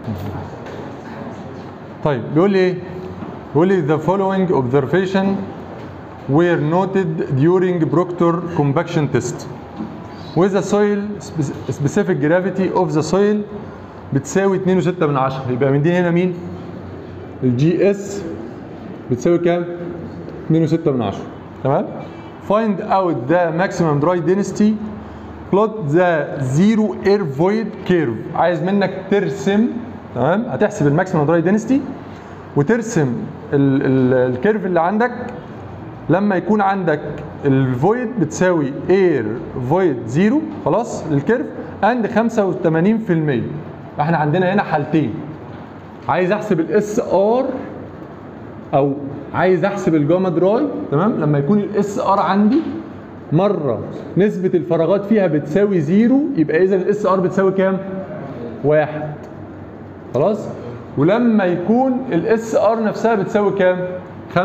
طيب بيقول لي ايه؟ بيقول لي the following observation were noted during Proctor compaction test with the soil spe- specific gravity of the soil بتساوي 2.6 من 10 يبقى من دي هنا مين؟ الجي اس بتساوي كام؟ 2.6 من 10 تمام؟ find out the maximum dry density plot the zero air void curve عايز منك ترسم تمام هتحسب الماكسيمم دراي دينستي وترسم ال- ال- الكيرف اللي عندك لما يكون عندك الفويد بتساوي اير فويد زيرو خلاص للكيرف اند 85% احنا عندنا هنا حالتين عايز احسب الاس ار او عايز احسب الجاما دراي تمام لما يكون الاس ار عندي مره نسبه الفراغات فيها بتساوي زيرو يبقى اذا الاس ار بتساوي كام؟ واحد خلاص ولما يكون الاس ار نفسها بتساوي كام 85%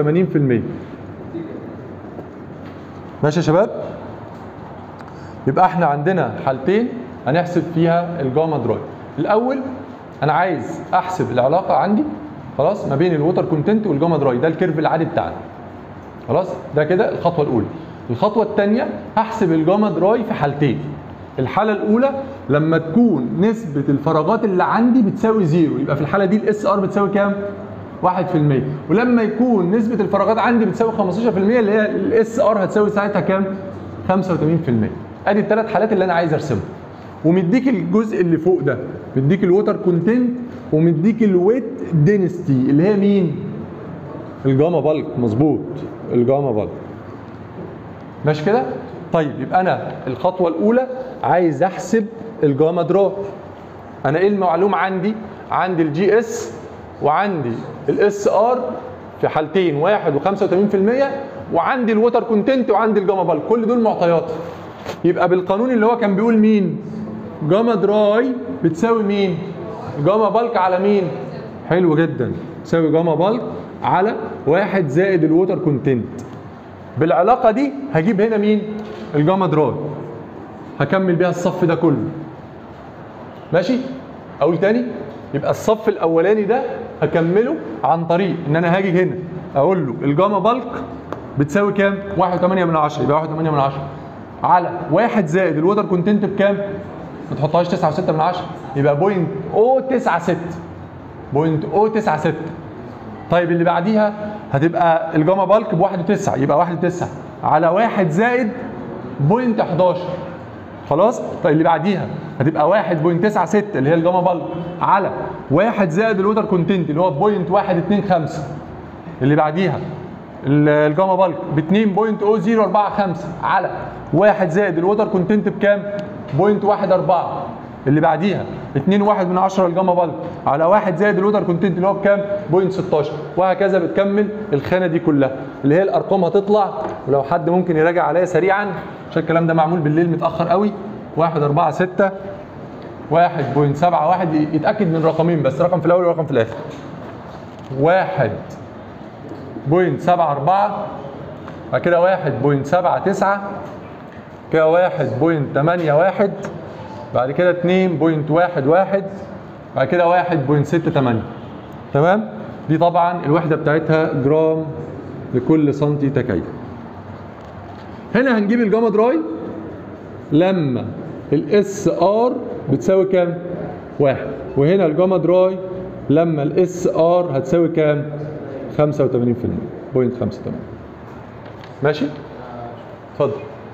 ماشي يا شباب يبقى احنا عندنا حالتين هنحسب فيها الجاما دراي الاول انا عايز احسب العلاقه عندي خلاص ما بين الووتر كونتنت والجاما دراي ده الكيرف العادي بتاعنا خلاص ده كده الخطوه الاولى الخطوه الثانيه هحسب الجاما دراي في حالتين الحاله الاولى لما تكون نسبه الفراغات اللي عندي بتساوي زيرو يبقى في الحاله دي الاس ار بتساوي كام 1% ولما يكون نسبه الفراغات عندي بتساوي 15% اللي هي الاس ار هتساوي ساعتها كام 85% ادي الثلاث حالات اللي انا عايز ارسمهم ومديك الجزء اللي فوق ده مديك الووتر كونتنت ومديك الويت دينستي اللي هي مين الجاما بالك مظبوط الجاما بالك ماشي كده طيب يبقى انا الخطوه الاولى عايز احسب الجاما دراي انا ايه المعلومه عندي عندي الجي اس وعندي الاس ار في حالتين واحد و85% وعندي الووتر كونتنت وعندي الجاما بالك كل دول معطيات يبقى بالقانون اللي هو كان بيقول مين جاما دراي بتساوي مين جاما بالك على مين حلو جدا تساوي جاما بالك على واحد زائد الووتر كونتنت بالعلاقه دي هجيب هنا مين الجاما دراي هكمل بيها الصف ده كله ماشي اقول تاني يبقى الصف الاولاني ده هكمله عن طريق ان انا هاجي هنا اقول له الجاما بالك بتساوي كام 1.8 من 10 يبقى 1.8 من 10 على واحد زائد الووتر كونتنت بكام ما تحطهاش 9.6 من 10 يبقى بوينت او 96 بوينت او 96 طيب اللي بعديها هتبقى الجاما بالك ب 1.9 يبقى 1.9 على واحد زائد بوينت 11 خلاص طيب اللي بعديها هتبقى 1.96 اللي هي الجاما بالك على واحد زائد الووتر كونتنت اللي هو بوينت 125 اللي بعديها ال- الجاما بالك ب 2.0045 على واحد زائد الووتر كونتنت بكام؟ بوينت 14 اللي بعديها 2 واحد من 10 الجاما بالك على واحد زائد الووتر كونتنت اللي هو بكام؟ بوينت 16 وهكذا بتكمل الخانه دي كلها اللي هي الارقام هتطلع ولو حد ممكن يراجع عليا سريعا عشان الكلام ده معمول بالليل متاخر قوي 1 4 6 1.71 يتاكد من رقمين بس رقم في الاول ورقم في الاخر 1 بوينت سبعة أربعة بعد كده واحد بوينت سبعة تسعة كده واحد بوينت تمانية واحد بعد كده اتنين بوينت واحد واحد بعد كده واحد بوينت ستة تمانية تمام دي طبعا الوحدة بتاعتها جرام لكل سنتي تكيف هنا هنجيب الجاما دراي لما الاس ار بتساوي كام؟ واحد وهنا الجاما دراي لما الاس ار هتساوي كام؟ 85% بوينت 85 ماشي؟ اتفضل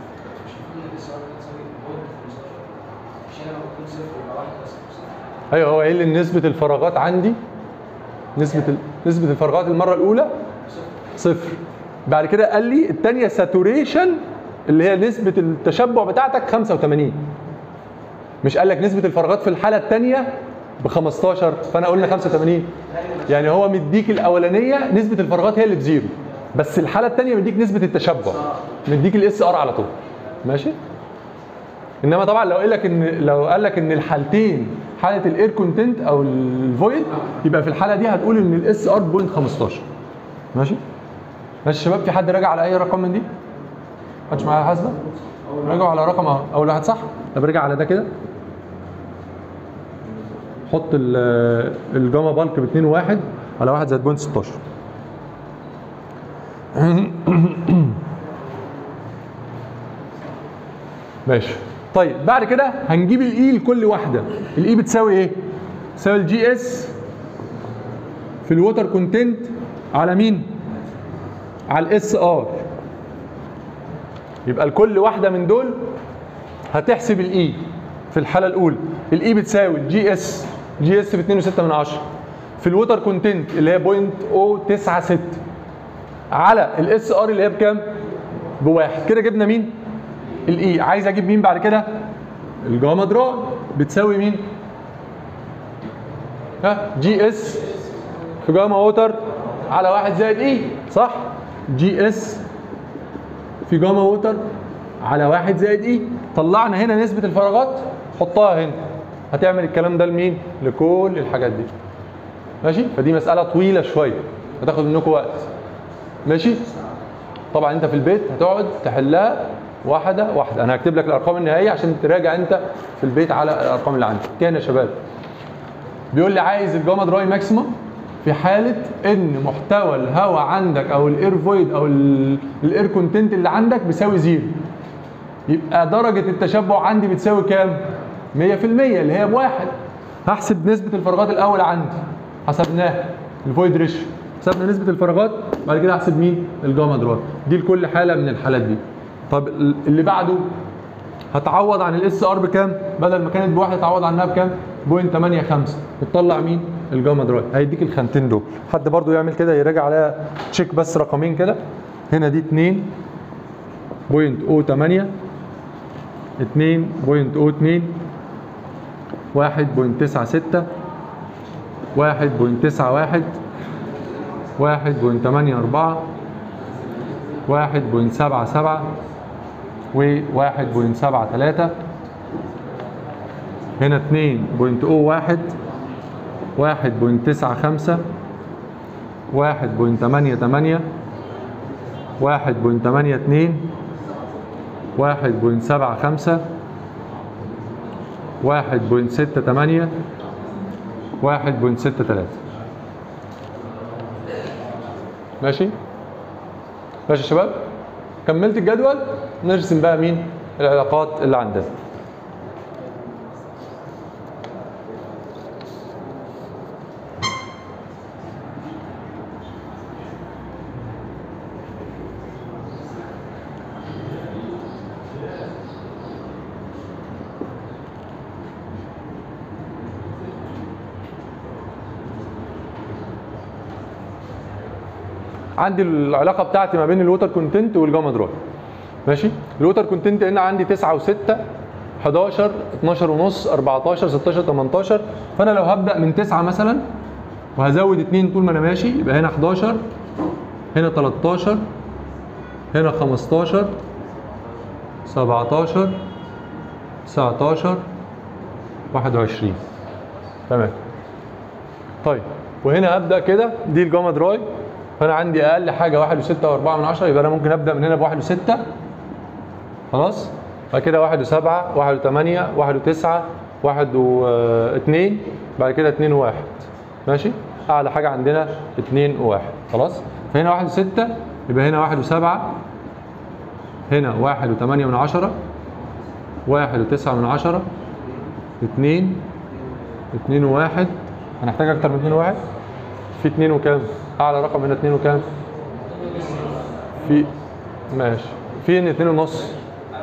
ايوه هو قايل لي نسبة الفراغات عندي نسبة ال... نسبة الفراغات المرة الأولى صفر بعد كده قال لي الثانية ساتوريشن اللي هي نسبة التشبع بتاعتك 85 مش قال لك نسبة الفراغات في الحالة الثانية ب 15 فانا قلنا 85 يعني هو مديك الاولانيه نسبه الفراغات هي اللي بزيرو بس الحاله الثانيه مديك نسبه التشبع مديك الاس ار على طول ماشي انما طبعا لو قال لك ان لو قال لك ان الحالتين حاله الاير كونتنت او الفويد يبقى في الحاله دي هتقول ان الاس ار بوينت 15 ماشي ماشي يا شباب في حد راجع على اي رقم من دي؟ محدش معايا حاسبه؟ راجعوا على رقم اهو اول واحد صح؟ طب رجع على ده كده حط ال- الجاما بالك ب 2 1 على 1 زائد بوينت 16 ماشي طيب بعد كده هنجيب الاي لكل واحده الاي بتساوي ايه تساوي الجي اس في الووتر كونتنت على مين على الاس ار يبقى لكل واحده من دول هتحسب الاي في الحاله الاولى الاي بتساوي الجي اس جي اس ب 2.6 من 10 في الووتر كونتنت اللي هي بوينت او 96 على الاس ار اللي هي بكام بواحد كده جبنا مين الاي عايز اجيب مين بعد كده الجاما دراي بتساوي مين ها جي اس في جاما ووتر على واحد زائد اي صح جي اس في جاما ووتر على واحد زائد اي طلعنا هنا نسبة الفراغات حطها هنا هتعمل الكلام ده لمين لكل الحاجات دي ماشي فدي مسألة طويلة شوية هتاخد منكم وقت ماشي طبعا انت في البيت هتقعد تحلها واحدة واحدة انا هكتب لك الارقام النهائية عشان تراجع انت في البيت على الارقام اللي عندك تاني يا شباب بيقول لي عايز الجاما دراي ماكسيمم في حالة ان محتوى الهواء عندك او الاير فويد او الاير كونتنت اللي عندك بيساوي زيرو يبقى درجة التشبع عندي بتساوي كام؟ 100% اللي هي بواحد هحسب نسبة الفراغات الأول عندي حسبناها الفويد ريشيو حسبنا نسبة الفراغات بعد كده احسب مين؟ الجاما دراي دي لكل حالة من الحالات دي طب اللي بعده هتعوض عن الاس ار بكام؟ بدل ما كانت بواحد تعوض عنها بكام؟ بوينت 85 وتطلع مين؟ الجاما دراي هيديك الخانتين دول حد برضو يعمل كده يراجع عليها تشيك بس رقمين كده هنا دي 2 بوينت او 8 2 بوينت او 2 واحد بوينت تسعة ستة واحد بوينت تسعة واحد واحد بوينت تمانية أربعة واحد بوينت سبعة سبعة وواحد بوينت سبعة تلاتة هنا اتنين بوينت او واحد واحد بوينت تسعة خمسة واحد بوينت تمانية تمانية واحد بوينت تمانية اتنين واحد بوينت سبعة خمسة واحد بوينت ستة تمانية واحد بوينت ستة تلاتة ماشي ماشي يا شباب كملت الجدول نرسم بقى مين العلاقات اللي عندنا عندي العلاقه بتاعتي ما بين الووتر كونتنت والجاما دراي ماشي الووتر كونتنت هنا عندي 9 و6 11 12 ونص 14 16 18 فانا لو هبدا من 9 مثلا وهزود 2 طول ما انا ماشي يبقى هنا 11 هنا 13 هنا 15 17 19 21 تمام طيب وهنا ابدا كده دي الجاما دراي فانا عندي اقل حاجه 1 و6 و4 من 10 يبقى انا ممكن ابدا من هنا ب 1 و6 خلاص بعد كده 1 و7 1 و8 1 و9 1 و2 بعد كده 2 و1 ماشي اعلى حاجه عندنا 2 و1 خلاص فهنا 1 و6 يبقى هنا 1 و7 هنا 1 و8 من 10 1 و9 من 10 2 2 و1 هنحتاج اكتر من 2 و1 في 2 وكام اعلى رقم هنا 2 وكام في ماشي في ان 2 ونص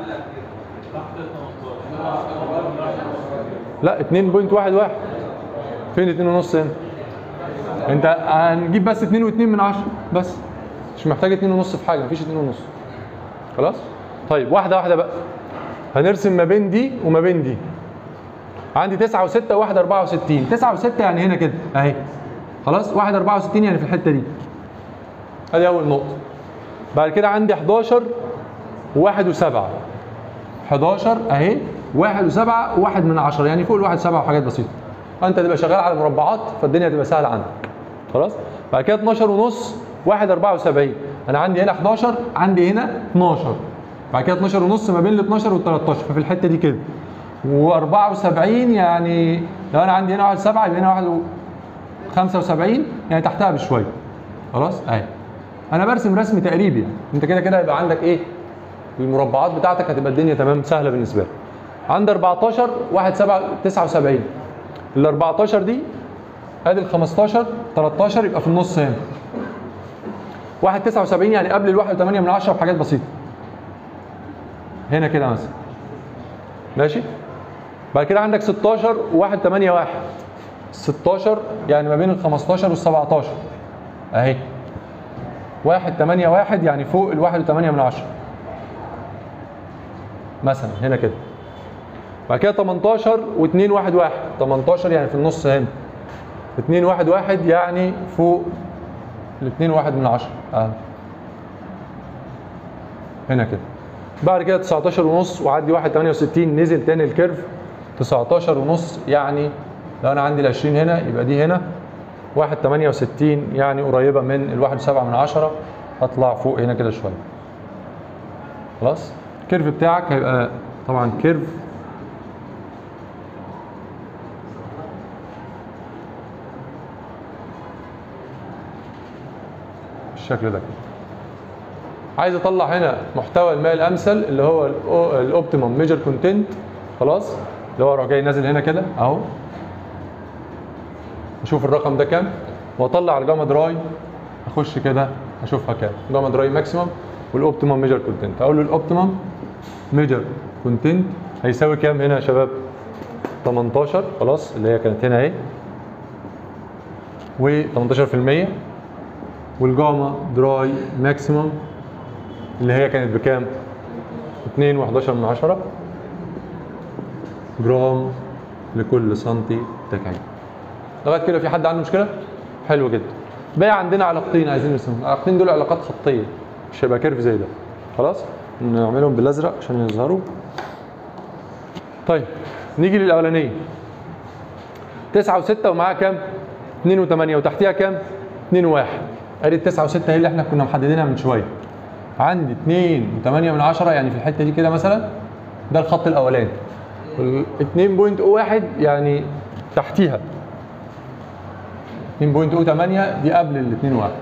لا 2.11 فين 2 ونص هنا انت هنجيب بس 2 و2 من 10 بس مش محتاج 2 ونص في حاجه مفيش 2 ونص خلاص طيب واحده واحده بقى هنرسم ما بين دي وما بين دي عندي 9 و6 وواحد 64 9 و6 يعني هنا كده اهي خلاص 1 64 يعني في الحته دي ادي اول نقطه بعد كده عندي 11 و1 و7 11 اهي 1 و7 و1 من 10 يعني فوق الواحد 7 وحاجات بسيطه انت تبقى شغال على مربعات فالدنيا هتبقى سهله عندك خلاص بعد كده 12 ونص 1 74 انا عندي هنا 11 عندي هنا 12 بعد كده 12 ونص ما بين ال 12 وال 13 ففي الحته دي كده و74 يعني لو انا عندي هنا واحد سبعة يبقى هنا واحد و- 75 يعني تحتها بشويه خلاص اهي انا برسم رسم تقريبي يعني انت كده كده يبقى عندك ايه المربعات بتاعتك هتبقى الدنيا تمام سهله بالنسبه لك عند 14 1 7 79 ال 14 دي ادي ال 15 13 يبقى في النص هنا 1 79 يعني قبل ال 1 8 من 10 بحاجات بسيطه هنا كده مثلا ماشي بعد كده عندك 16 و1 8 1 16 يعني ما بين ال 15 وال 17 اهي 1 8 1 يعني فوق ال 1 8 من 10 مثلا هنا كده بعد كده 18 و2 1 1 18 يعني في النص هنا 2 1 1 يعني فوق ال 2 1 من 10 اهو هنا كده بعد كده 19 ونص وعدي 1 68 نزل تاني الكيرف 19 ونص يعني لو انا عندي ال 20 هنا يبقى دي هنا 1 68 يعني قريبه من ال 1 7 من 10 هطلع فوق هنا كده شويه خلاص الكيرف بتاعك هيبقى طبعا كيرف بالشكل ده كده عايز اطلع هنا محتوى الماء الامثل اللي هو الاوبتيمم ميجر كونتنت خلاص اللي هو اروح جاي نازل هنا كده اهو اشوف الرقم ده كام واطلع الجاما دراي اخش كده اشوفها كام جاما دراي ماكسيمم والاوبتيمم ميجر كونتنت اقول له الاوبتيمم ميجر كونتنت هيساوي كام هنا يا شباب 18 خلاص اللي هي كانت هنا اهي و 18% والجاما دراي ماكسيمم اللي هي كانت بكام 2 و11 من 10 جرام لكل سنتي تكعيب لغايه كده في حد عنده مشكله حلو جدا بقى عندنا علاقتين عايزين نرسمهم العلاقتين دول علاقات خطيه مش هيبقى كيرف زي ده خلاص نعملهم بالازرق عشان يظهروا طيب نيجي للاولانيه 9 و6 ومعاها كام 2 و8 وتحتيها كام 2 و1 ادي ال 9 و6 هي اللي احنا كنا محددينها من شويه عندي 2 و8 من 10 يعني في الحته دي كده مثلا ده الخط الاولاني 2.01 يعني تحتيها 2.08 دي قبل ال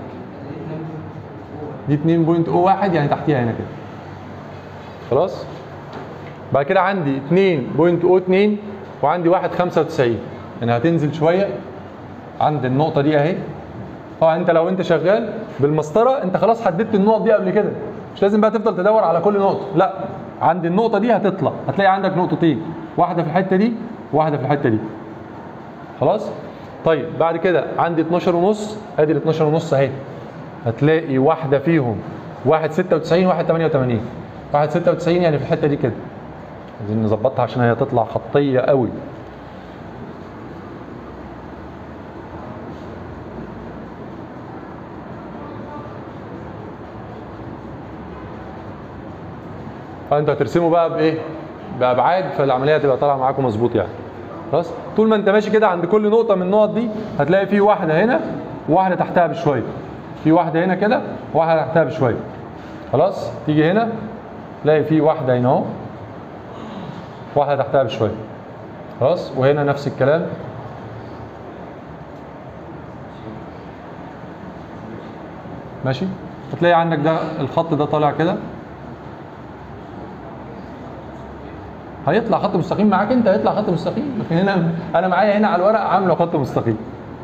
2.1 دي 2.01 يعني تحتيها هنا كده خلاص بعد كده عندي 2.02 وعندي 1.95 يعني هتنزل شويه عند النقطه دي اهي طبعا انت لو انت شغال بالمسطره انت خلاص حددت النقط دي قبل كده مش لازم بقى تفضل تدور على كل نقطه لا عند النقطه دي هتطلع هتلاقي عندك نقطتين واحده في الحته دي وواحده في الحته دي خلاص طيب بعد كده عندي 12 ونص ادي ال 12 ونص اهي هتلاقي واحده فيهم واحد 96 واحد 88 واحد 96 يعني في الحته دي كده عايزين نظبطها عشان هي تطلع خطيه قوي فانتوا هترسموا بقى بايه بابعاد فالعمليه هتبقى طالعه معاكم مظبوط يعني خلاص طول ما انت ماشي كده عند كل نقطه من النقط دي هتلاقي في واحده هنا وواحده تحتها بشويه في واحده هنا كده وواحده تحتها بشويه خلاص تيجي هنا تلاقي في واحده هنا اهو واحده تحتها بشويه خلاص وهنا نفس الكلام ماشي هتلاقي عندك ده الخط ده طالع كده هيطلع خط مستقيم معاك انت هيطلع خط مستقيم لكن هنا انا معايا هنا على الورق عامله خط مستقيم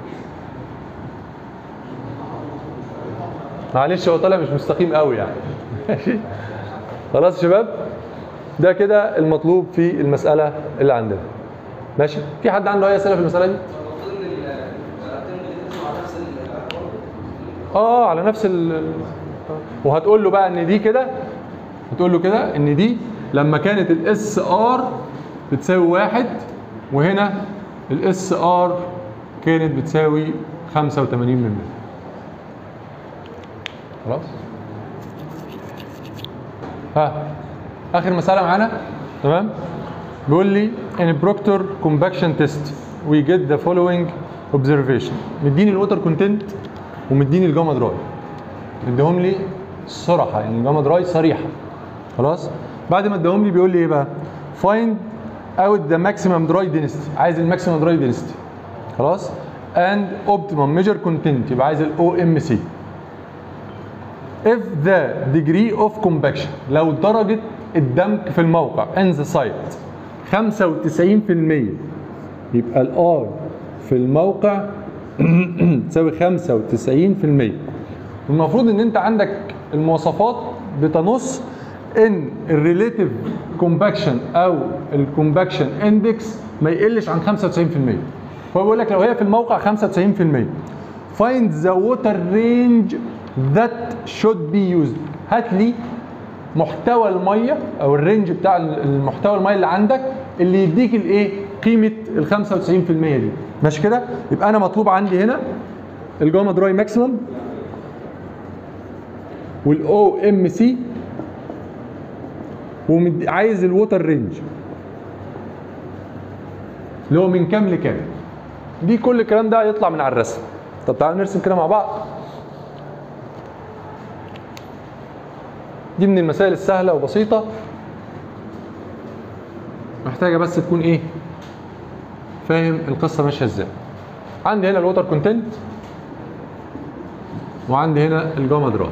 معلش هو طالع مش مستقيم قوي يعني ماشي خلاص يا شباب ده كده المطلوب في المساله اللي عندنا ماشي في حد عنده اي اسئله في المساله دي اه على نفس ال وهتقول له بقى ان دي كده هتقول له كده ان دي لما كانت الاس ار بتساوي واحد وهنا الاس ار كانت بتساوي 85 من 100 خلاص ها اخر مساله معانا تمام بيقول لي in Proctor compaction test we get the following observation مديني الوتر كونتنت ومديني الجاما دراي مديهم لي صراحه يعني الجاما دراي صريحه خلاص بعد ما اداهم لي بيقول لي ايه بقى find اوت ذا ماكسيمم دراي density عايز الماكسيمم دراي density خلاص اند اوبتيمم ميجر كونتنت يبقى عايز الاو ام سي if the degree of compaction لو درجة الدمج في الموقع in the site 95% يبقى الار في الموقع تساوي 95% المفروض ان انت عندك المواصفات بتنص ان الريليتيف كومباكشن او الكومباكشن اندكس ما يقلش عن 95% هو بيقول لك لو هي في الموقع 95% find the water range that should be used هات لي محتوى الميه او الرينج بتاع المحتوى الميه اللي عندك اللي يديك الايه قيمه ال 95% دي ماشي كده يبقى انا مطلوب عندي هنا الجاما دراي ماكسيمم والاو ام سي وعايز الووتر رينج اللي هو من كام لكام دي كل الكلام ده هيطلع من على الرسم طب تعالوا نرسم كده مع بعض دي من المسائل السهله وبسيطه محتاجه بس تكون ايه فاهم القصه ماشيه ازاي عندي هنا الووتر كونتنت وعندي هنا الجاما دراي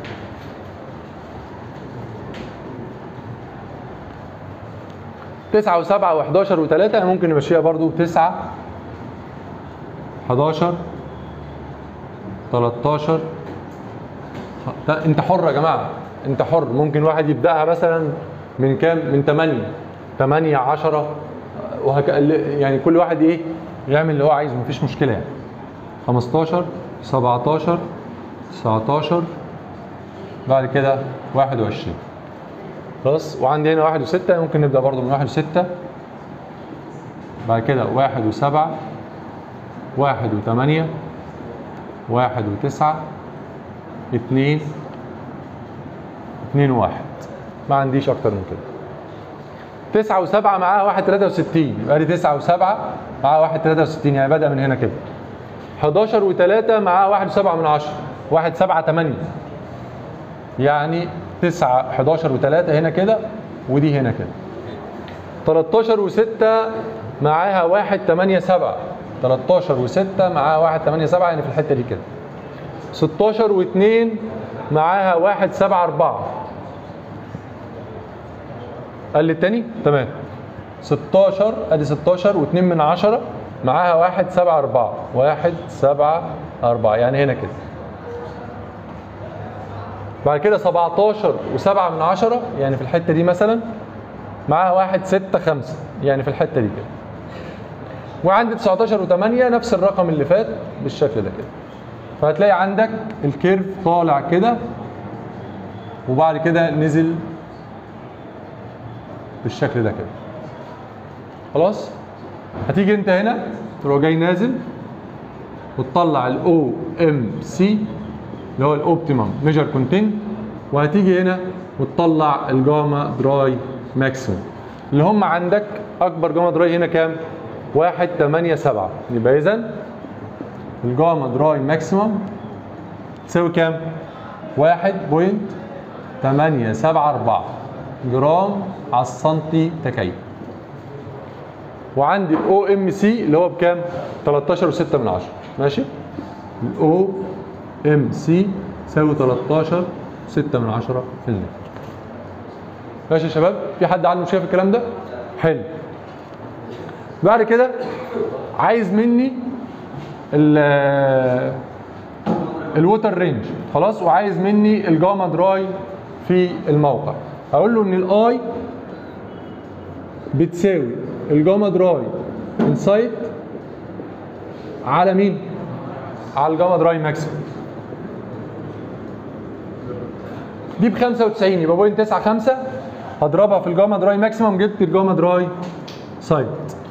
تسعة وسبعة وحداشر وتلاتة ممكن نمشيها برضو تسعة حداشر تلاتاشر انت حر يا جماعة انت حر ممكن واحد يبدأها مثلا من كام من تمانية تمانية عشرة وهك... يعني كل واحد ايه يعمل اللي هو عايزه مفيش مشكلة يعني 15 17 19 بعد كده 21 خلاص وعندي هنا واحد وستة ممكن نبدأ برضو من واحد وستة بعد كده واحد وسبعة واحد وثمانية واحد وتسعة اتنين اتنين وواحد ما عنديش أكتر من كده تسعة وسبعة معاها واحد تلاتة وستين يبقى دي تسعة وسبعة معاها واحد تلاتة وستين يعني بدأ من هنا كده 11 وتلاتة معاها واحد وسبعة من عشرة واحد سبعة تمانية يعني 9 11 و3 هنا كده ودي هنا كده 13 و6 معاها 1 8 7 13 و6 معاها 1 8 7 يعني في الحته دي كده 16 و2 معاها 1 7 4 قال لي التاني تمام 16 ادي 16 و2 من 10 معاها 1 7 4 1 7 4 يعني هنا كده بعد كده 17 و7 من 10 يعني في الحته دي مثلا معاها 1 6 5 يعني في الحته دي كده وعند 19 و8 نفس الرقم اللي فات بالشكل ده كده فهتلاقي عندك الكيرف طالع كده وبعد كده نزل بالشكل ده كده خلاص هتيجي انت هنا تروح جاي نازل وتطلع الاو ام سي اللي هو الاوبتيمم ميجر كونتنت وهتيجي هنا وتطلع الجاما دراي ماكسيموم اللي هم عندك اكبر جاما دراي هنا كام؟ 1 8 7 يبقى اذا الجاما دراي ماكسيموم تساوي كام؟ 1.874 جرام على السنتي تكعيب وعندي الاو ام سي اللي هو بكام؟ 13 و6 من 10 ماشي؟ الاو ام سي يساوي 13 6 من 10 في المية ماشي يا شباب في حد عنده مشكله في الكلام ده حلو بعد كده عايز مني ال الووتر رينج خلاص وعايز مني الجاما دراي في الموقع هقول له ان الاي بتساوي الجاما دراي انسايت على مين على الجاما دراي ماكسيمم دي ب 95 يبقى بوينت 9 5 هضربها في الجاما دراي ماكسيمم جبت الجاما دراي سايت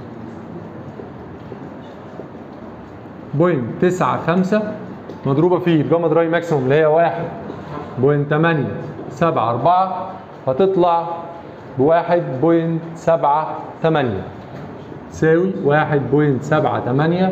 بوينت 9 5 مضروبه في الجاما دراي ماكسيمم اللي هي 1 بوينت 8 7 4 هتطلع ب 1.78 تساوي 1.78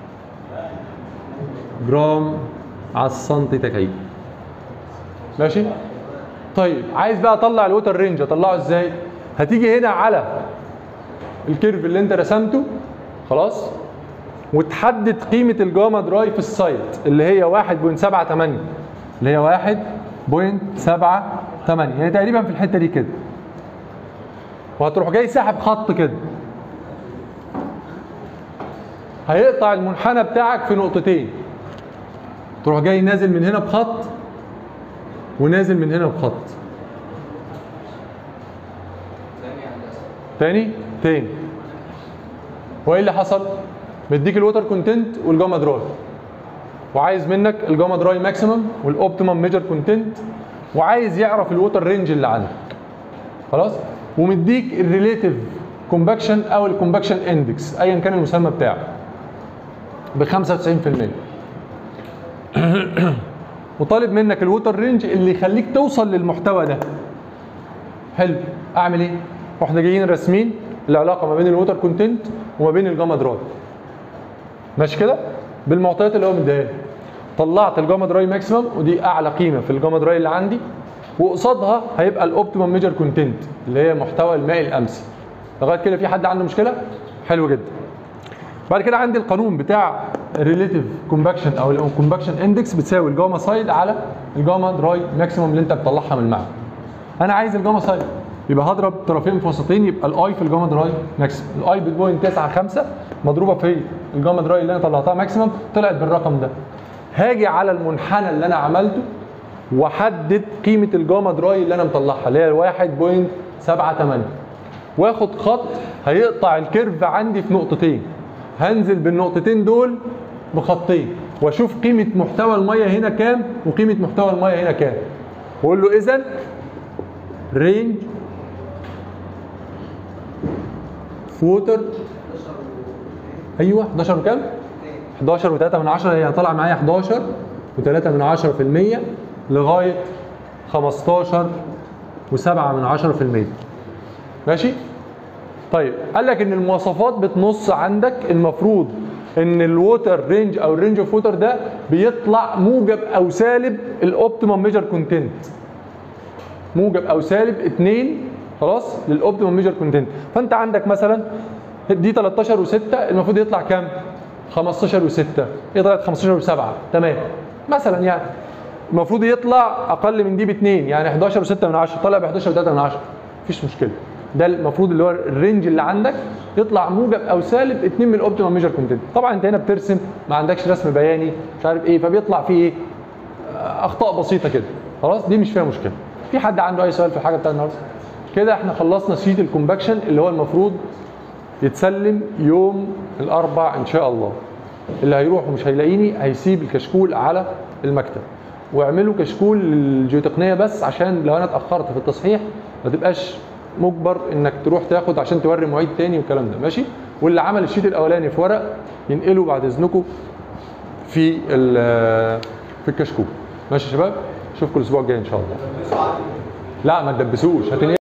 جرام على السنتي تكعيب ماشي طيب عايز بقى اطلع الوتر رينج اطلعه ازاي هتيجي هنا على الكيرف اللي انت رسمته خلاص وتحدد قيمه الجاما دراي في السايت اللي هي 1.78 اللي هي 1.78 يعني تقريبا في الحته دي كده وهتروح جاي ساحب خط كده هيقطع المنحنى بتاعك في نقطتين تروح جاي نازل من هنا بخط ونازل من هنا بخط تاني تاني هو ايه اللي حصل مديك الوتر كونتنت والجاما دراي وعايز منك الجاما دراي ماكسيمم والاوبتيمم ميجر كونتنت وعايز يعرف الوتر رينج اللي عندك خلاص ومديك الريليتيف كومباكشن او الكومباكشن اندكس ايا كان المسمى بتاعه ب 95% وطالب منك الوتر رينج اللي يخليك توصل للمحتوى ده حلو اعمل ايه واحنا جايين راسمين العلاقه ما بين الوتر كونتنت وما بين الجاما دراي ماشي كده بالمعطيات اللي هو مديها لي. طلعت الجاما دراي ماكسيمم ودي اعلى قيمه في الجاما دراي اللي عندي وقصادها هيبقى الاوبتيمم ميجر كونتنت اللي هي محتوى الماء الامسي لغايه كده في حد عنده مشكله حلو جدا بعد كده عندي القانون بتاع الريليتيف كومباكشن او الكومباكشن اندكس بتساوي الجاما سايد على الجاما دراي ماكسيمم اللي انت بتطلعها من المعمل انا عايز الجاما سايد يبقى هضرب طرفين في وسطين يبقى الاي في الجاما دراي ماكسيمم الاي بتبوينت 95 مضروبه في الجاما دراي اللي انا طلعتها ماكسيمم طلعت بالرقم ده هاجي على المنحنى اللي انا عملته واحدد قيمه الجاما دراي اللي انا مطلعها اللي هي 1.78 واخد خط هيقطع الكيرف عندي في نقطتين هنزل بالنقطتين دول بخطين واشوف قيمه محتوى الميه هنا كام وقيمه محتوى الميه هنا كام واقول له اذا رينج فوتر ايوه 11 وكام 11 و3 من 10 هي طالعه معايا 11 و3 من 10 في المية لغايه 15 و7 من 10 في المية ماشي طيب قال لك ان المواصفات بتنص عندك المفروض ان الووتر رينج او الرينج اوف ووتر ده بيطلع موجب او سالب الاوبتيمم ميجر كونتنت موجب او سالب 2 خلاص للاوبتيمم ميجر كونتنت فانت عندك مثلا دي 13 و6 المفروض يطلع كام 15 و6 ايه طلعت 15 و7 تمام مثلا يعني المفروض يطلع اقل من دي باثنين يعني 11 و6 من 10 طلع ب 11 و3 من 10 مفيش مشكله ده المفروض اللي هو الرينج اللي عندك يطلع موجب او سالب 2 من الاوبتيمم ميجر كونتنت طبعا انت هنا بترسم ما عندكش رسم بياني مش عارف ايه فبيطلع فيه ايه اخطاء بسيطه كده خلاص دي مش فيها مشكله في حد عنده اي سؤال في الحاجه بتاعت النهارده كده احنا خلصنا شيت الكومباكشن اللي هو المفروض يتسلم يوم الاربع ان شاء الله اللي هيروح ومش هيلاقيني هيسيب الكشكول على المكتب واعملوا كشكول للجيوتقنيه بس عشان لو انا اتاخرت في التصحيح ما تبقاش مجبر انك تروح تاخد عشان توري معيد تاني والكلام ده ماشي واللي عمل الشيت الاولاني في ورق ينقله بعد اذنكم في في الكشكول ماشي يا شباب اشوفكم الاسبوع الجاي ان شاء الله لا ما تدبسوش هتنقل